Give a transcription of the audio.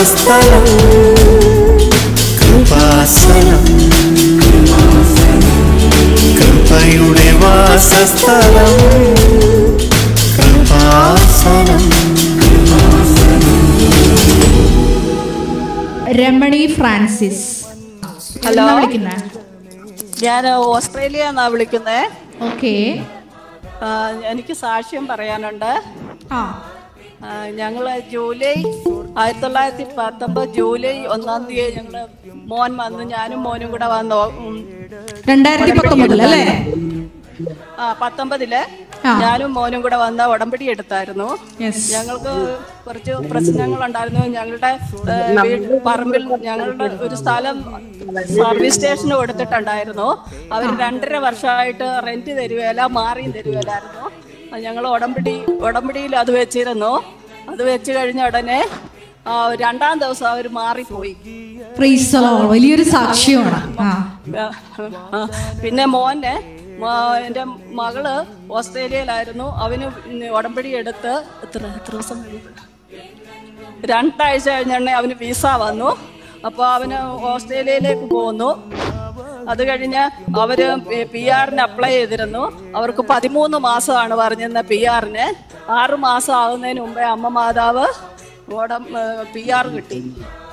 വാസസ്ഥലം കൃപാസനം കൃപയുടെ വാസസ്ഥലം കൃപാസനം രമണി ഫ്രാൻസിസ് ഹലോ. എവിടുന്നാ വിളിക്കുന്നെ ഞാൻ ഓസ്ട്രേലിയ എന്നാ വിളിക്കുന്നേ ഓക്കെ ആ, എനിക്ക് സാക്ഷ്യം പറയാനുണ്ട് ആ ആ, ഞങ്ങള് ജൂലൈ ആയിരത്തി തൊള്ളായിരത്തി പത്തൊമ്പത് ജൂലൈ ഒന്നാം തീയതി ഞങ്ങള് മോൻ വന്ന് ഞാനും മോനും കൂടെ വന്നു ഉം, രണ്ടായിരത്തി പത്തൊമ്പതിൽ അല്ലേ ആ പത്തൊമ്പതില് ആ. ഞാനും മോനും കൂടെ വന്ന ഉടമ്പടി എടുത്തായിരുന്നു യെസ് ഞങ്ങൾക്ക് കുറച്ച് പ്രശ്നങ്ങൾ ഉണ്ടായിരുന്നു ഞങ്ങളുടെ ഏ, വീട് പറമ്പിൽ ഞങ്ങളുടെ ഒരു സ്ഥലം സർവീസ് സ്റ്റേഷന് കൊടുത്തിട്ടുണ്ടായിരുന്നു അവർ രണ്ടര വർഷമായിട്ട് റെന്റ് തരുവേല മാറിയും തരുവേലായിരുന്നു ഞങ്ങൾ ഉടമ്പടി ഉടമ്പടിയിൽ അത് വെച്ചിരുന്നു അത് വെച്ച് കഴിഞ്ഞ ഉടനെ ആ, രണ്ടാം ദിവസം അവർ മാറിപ്പോയി പ്രീസലോ വലിയൊരു സാക്ഷ്യമാണ് ആ ആ, പിന്നെ മോനെ മോ- എൻ്റെ മകള് ഓസ്ട്രേലിയയിലായിരുന്നു അവന് ഉടമ്പടി എടുത്ത് എത്ര എത്ര ദിവസം കഴിഞ്ഞു രണ്ടാഴ്ച കഴിഞ്ഞാണ് അവന് വിസ വന്നു അപ്പോൾ അവന് ഓസ്ട്രേലിയയിലേക്ക് പോന്നു അത് കഴിഞ്ഞ് അവര് പി ആറിന് അപ്ലൈ ചെയ്തിരുന്നു അവർക്ക് പതിമൂന്ന് മാസമാണ് പറഞ്ഞിരുന്ന പി ആറിന് ആറ് മാസം ആകുന്നതിന് മുമ്പേ അമ്മ മാതാവ് പി ആർ കിട്ടി